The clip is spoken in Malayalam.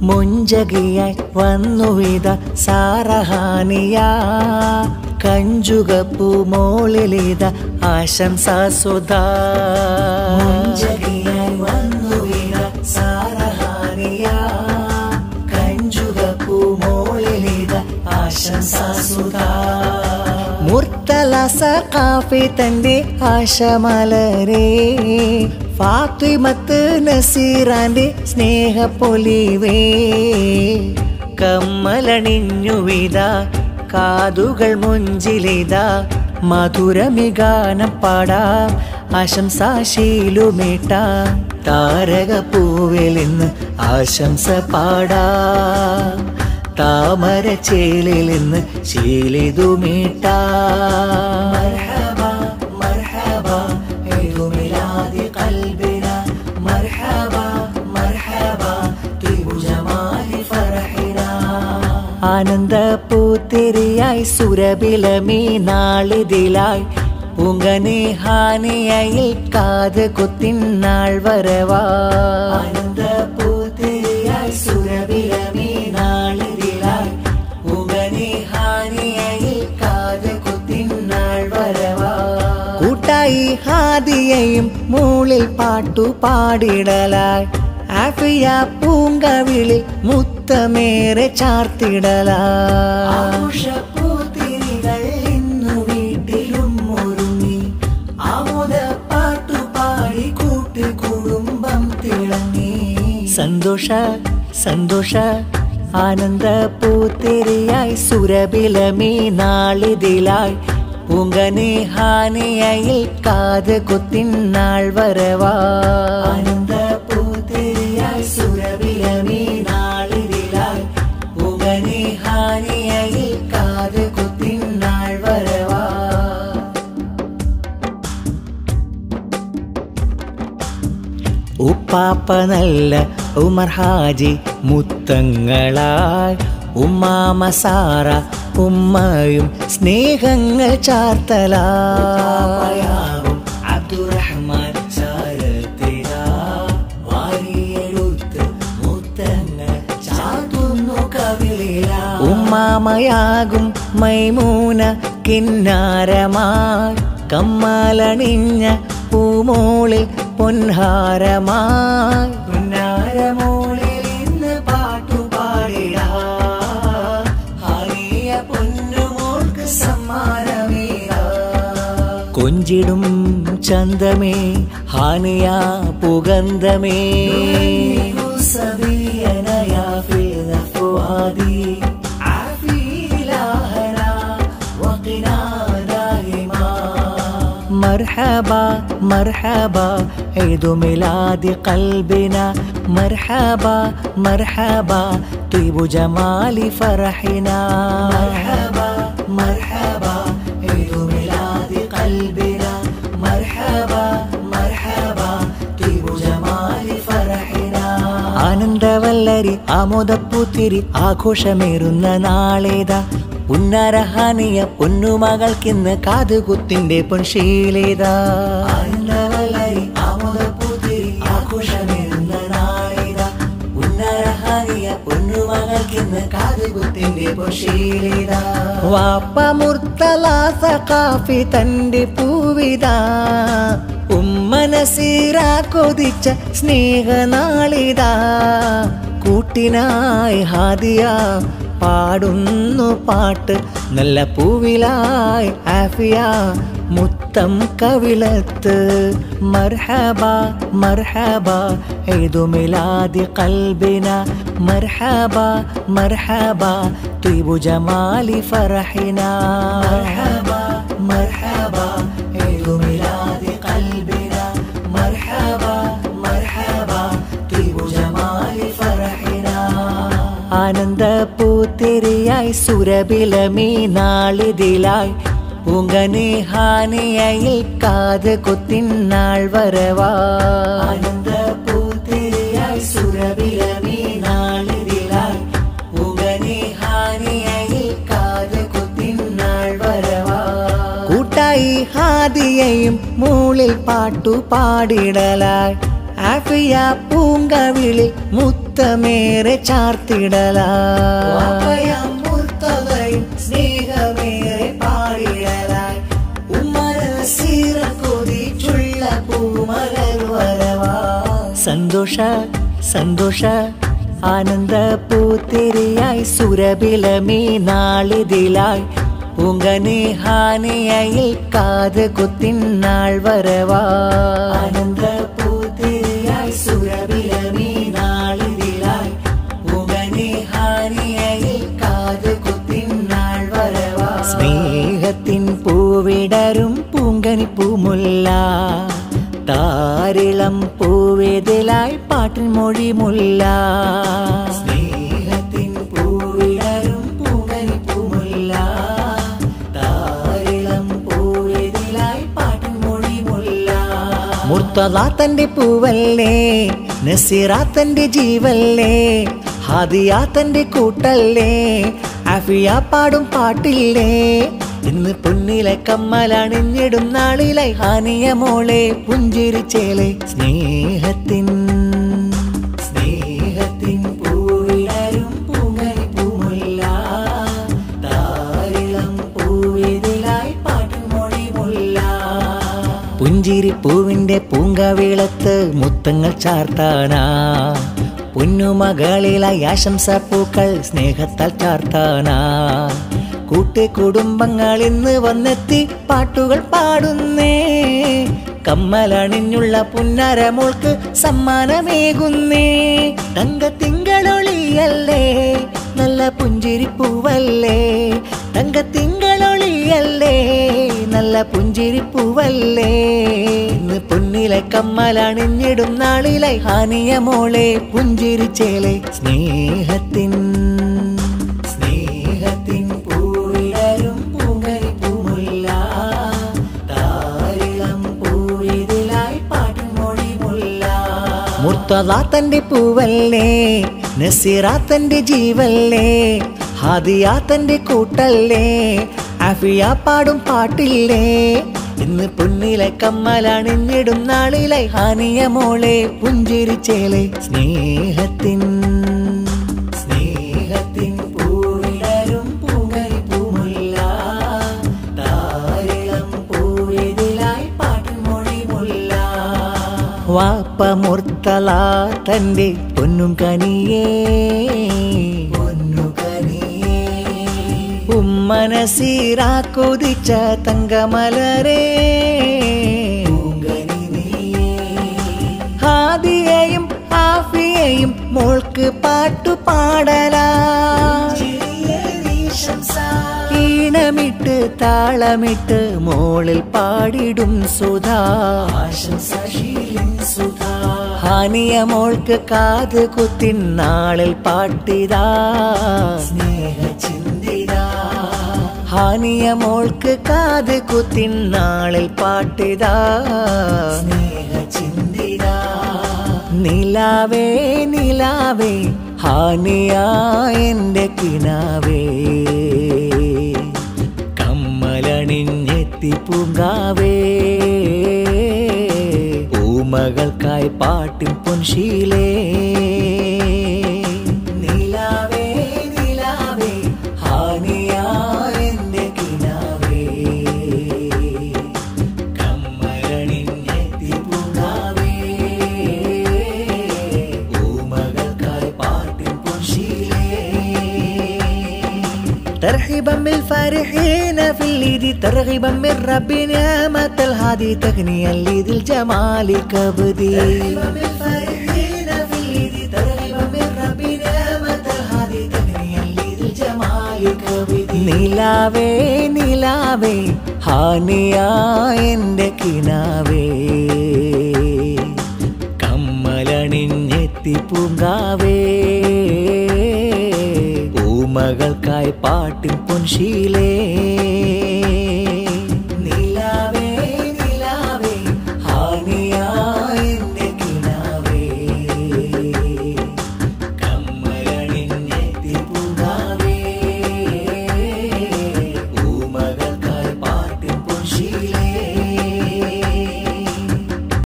മുഞ്ചകിയായി വന്നുവിത സാറഹാനിയ കഞ്ചുകപ്പൂ മോളിലിത ആശംസാസുത മുഞ്ചകിയായി വന്നുവിത സാറഹാനിയ കഞ്ചുകപ്പൂ മോളിലിത ആശംസാസുത മുർത്തല സഖാഫി തന്റെ ആശമലരേ ഫാത്തിമത്ത് നസീറാന്റെ സ്നേഹപ്പൊലിവേ കമ്മലണിഞ്ഞുവിത കാതുകൾ മുഞ്ചിലിത മധുരമിഗാനം പാടാം ആശംസാശീലുമേട്ട താരകപ്പൂവിൽ ഇന്ന് ആശംസ പാടാം താമര ചേലിൽ നിന്ന് ശീലിതു മീട്ട ആനന്ദ പൂത്തിരിയായി സുരബിലമീ നാളിതിലായി പുങ്കനെ ഹാനിയയിൽ കാത് കുത്തിനാൾ വരവാ ആനന്ദ പൂത്തിരിയായി സുരബിലമീ നാളിതിലായി പുങ്കനെ ഹാനിയയിൽ കാത് കുത്തിനാൾ വരവാ കൂട്ടായി ഹാദിയയും മൂളിൽ പാട്ടു പാടിടലായി ആഫിയ പൂങ്കവിളിൽ മുത്തമേറെ ചാർത്തിടലായി ഇന്നു വീട്ടിലും ഒരുങ്ങി ആമോദ പാട്ടുപാടി കൂട്ടി കുടുംബം തിളങ്ങി സന്തോഷ സന്തോഷ ആനന്ദ പൂത്തിരിയായി സുരബിലമീ നാളിതിലായി പൂങ്കനെ ഹാനിയയിൽ കാത് കുത്തിനാൾ വരവാ ആനന്ദ പൂത്തിരിയായി സുരബിലമീ നാളിതിലായി പൂങ്കനെ ഹാനിയയിൽ കാത് കുത്തിനാൾ വരവാ ഉപ്പാപ്പ നല്ല ഉമർ ഹാജി മുത്തങ്ങളായി ഉമ്മാമ സാറ ഉമ്മയും സ്നേഹങ്ങൾ ചാർത്തലായും അബ്ദുറഹ്മാൻ സാരത്തിലാ വാരിയെടുത്ത് മുത്തങ്ങൾ ചാർത്തുന്നു കവിളിലാ ഉമ്മാമയാകും മൈമൂന കിന്നാരമായി കമ്മാലണിഞ്ഞ പൂമോളിൽ പൊൻഹാരമായി പൊന്നാരമോളിൽ ഇന്ന് പാട്ടുപാടിടാ ഹരിയ പൊന്നുമോൾക്ക് സമ്മാനമേതാ കൊഞ്ചിടും ചന്തമേ ഹാനിയ പുഗന്ധമേ സബിയനയാ ഫിൽ ഫുആദി عافيلاهنا وقنا دائما مرحبا مرحبا عيد ميلاد قلبنا مرحبا مرحبا طيب جمال فرحنا مرحبا مرحبا عيد ميلاد قلبنا مرحبا مرحبا طيب جمال فرحنا ആനന്ദവല്ലരി ആമോദപ്പൂത്തിരി ആഘോഷമേറുന്ന നാളേതാ പുന്നരഹാനിയ പൊന്നുമകൾക്കിന്ന് കാതുകുത്തിന്റെ പൊൻശീലേതാ ആനന്ദവല്ലരി ആമോദപ്പൂത്തിരി ആഘോഷമേറുന്ന നാളേതാ പുന്നരഹാനിയ പൊന്നുമകൾക്കിന്ന് കാതുകുത്തിന്റെ പൊൻശീലേതാ വാപ്പ മുർത്തല സഖാഫി തന്റെ പൂവിതാ ഉമ്മനസീറ കൊതിച്ച സ്നേഹനാളിതാ കൂട്ടിനായി ഹാദിയ പാടുന്നു പാട്ട് നല്ല പൂവിലായി ആഫിയ മുത്തം കവിളത്ത് മർഹബ മർഹബ ഈദു മിലാദി ഖൽബിന മർഹബ മർഹബ തുയ്ബു ജമാലി ഫറഹിന മർഹബ മർഹബ ഈദു മിലാദി ഖൽബിന മർഹബ മർഹബ തുയ്ബു ജമാലി ഫറഹിന ആനന്ദ പൂത്തിരിയായി സുരബിലമീ നാളിതിലായി പൂങ്കനെ ഹാനിയയിൽ കാത് കുത്തിനാൾ വരവാ ആനന്ദ പൂത്തിരിയായി സുരബിലമീ നാളിതിലായി പൂങ്കനെ ഹാനിയയിൽ കാത് കുത്തിനാൾ വരവാ കൂട്ടായി ഹാദിയയും മൂളിൽ പാട്ടു പാടിടലായി ആഫിയ പൂങ്കവിളിൽ മുത്തമേറെ ചാർത്തിടലായും സ്നേഹമേറെ പാടിടലായി ഉമ്മരസീറ കൊതിച്ചുള്ള പൂമലർ വരവാ സന്തോഷ സന്തോഷ ആനന്ദ പൂത്തിരിയായി സുരബിലമീ നാളിതിലായി പൂങ്കനെ ഹാനിയയിൽ കാത് കുത്തിനാൾ വരവാ ആനന്ദ പൂത്തിരിയായി സുരബിലമീ നാളിതിലായി പൂങ്കനെ ഹാനിയയിൽ കാത് കുത്തിനാൾ വരവാ സ്നേഹത്തിൻ പൂവിടരും പൂങ്കനി പൂമുല്ല താരിളം പൂവേതിലായി പാട്ടിൻ മൊഴി മുല്ല സ്നേഹത്തിൻ പൂവിടരും പൂങ്കനി പൂമുല്ല താരിളം പൂവേതിലായി പാട്ടിൻ മൊഴി മുല്ല മുർത്തദാ തന്റെ പൂവല്ലേ നസീറ തന്റെ ജീവല്ലേ ഹാദിയ തന്റെ കൂട്ടല്ലേ അഫിയ പാടും പാട്ടില്ലേ ഇന്ന് പൊന്നിലെ കമ്മലണിഞ്ഞിടും നാളിലെ ഹാനിയ മോളെ പുഞ്ചിരിച്ചേലെ സ്നേഹത്തിൻ സ്നേഹത്തിൻ പൂവിടരും പൂങ്കനി പൂമുല്ല താരിളം പൂവിതിലായി പാട്ടും മൊഴി മുല്ല പുഞ്ചിരി പൂവിന്റെ പൂങ്കവിളത്ത് മുത്തങ്ങൾ ചാർത്താനാ പൊന്നുമകളിലായി ആശംസ പൂക്കൾ സ്നേഹത്താൽ ചാർത്താനാ കൂട്ട് കുടുംബങ്ങൾ ഇന്ന് വന്നെത്തി പാട്ടുകൾ പാടുന്നേ കമ്മലണിഞ്ഞുള്ള പുന്നരമോൾക്ക് സമ്മാനമേകുന്നേ തങ്ക തിങ്കളൊളിയല്ലേ നല്ല പുഞ്ചിരി പൂവല്ലേ തങ്ക തിങ്കളൊളിയല്ലേ നല്ല പുഞ്ചിരി പൂവല്ലേ ഇന്ന് പൊന്നിലെ കമ്മലണിഞ്ഞിടും നാളിലെ ഹാനിയ മോളെ പുഞ്ചിരിച്ചേലെ സ്നേഹത്തിൻ സ്നേഹത്തിൻ പൂവിടരും പൂങ്കരി പൂമുല്ല താരിളം പൂവിതിലായി പാട്ടും മൊഴി മുല്ല മുർത്തദാ തന്റെ പൂവല്ലേ നസീറ തന്റെ ജീവല്ലേ ഹാദിയ തന്റെ കൂട്ടല്ലേ അഫിയ പാടും പാട്ടില്ലേ ഇന്ന് പൊന്നിലെ കമ്മലണിഞ്ഞിടും നാളിലെ ഹാനിയ മോളെ പുഞ്ചിരിച്ചേലെ സ്നേഹത്തിൻ സ്നേഹത്തിൻ പൂവിടരും പൂങ്കരി പൂമുല്ല താരിളം പൂവിതിലായി പാട്ടും മൊഴി മുല്ല വാപ്പ മുർത്തല തന്റെ പൊന്നും കനിയേ പൊന്നു കനിയേ ഉമ്മനസീറ കൊതിച്ച തങ്കമലരേ ഹാദിയെയും ആഫിയെയും മോൾക്ക് പാട്ടു പാടലാ ഈണമിട്ട് താളമിട്ട് മോളിൽ പാടിടും സുധാ ഹാനിയ മോൾക്ക് കാത് കുത്തിൻ നാളിൽ പാട്ടിതാ സ്നേഹ ചിന്തിതാ ഹാനിയ മോൾക്ക് കാത് കുത്തിൻ നാളിൽ പാട്ടിതാ സ്നേഹ ചിന്തിതാ നിലാവേ നിലാവേ ഹാനിയ എൻ്റെ കിനാവേ കമ്മലണിഞ്ഞെത്തി പൂങ്കാവേ ഊമകൾക്കായി പാട്ടിൻ പൊൻശീലേ നിലാവേ നിലാവേ ഹാനിയ എൻ്റെ കിനാവേ കമ്മലണിഞ്ഞെത്തി പൂങ്കാവേ ഊമകൾക്കായി പാട്ടിൻ പൊൻശീലേ ترحيبا بالفارحين في العيد ترغيبا من رب نعمة الهادي تغنيا لذي الجمال كبدي ترحيبا بالفارحين في العيد ترغيبا من رب نعمة الهادي تغنيا لذي الجمال كبدي നിലാവേ നിലാവേ ഹാനിയ എൻ്റെ കിനാവേ കമ്മലണിഞ്ഞെത്തി പൂങ്കാവേ ഊമകൾക്കായി പാട്ടിൻ പൊൻശീലേ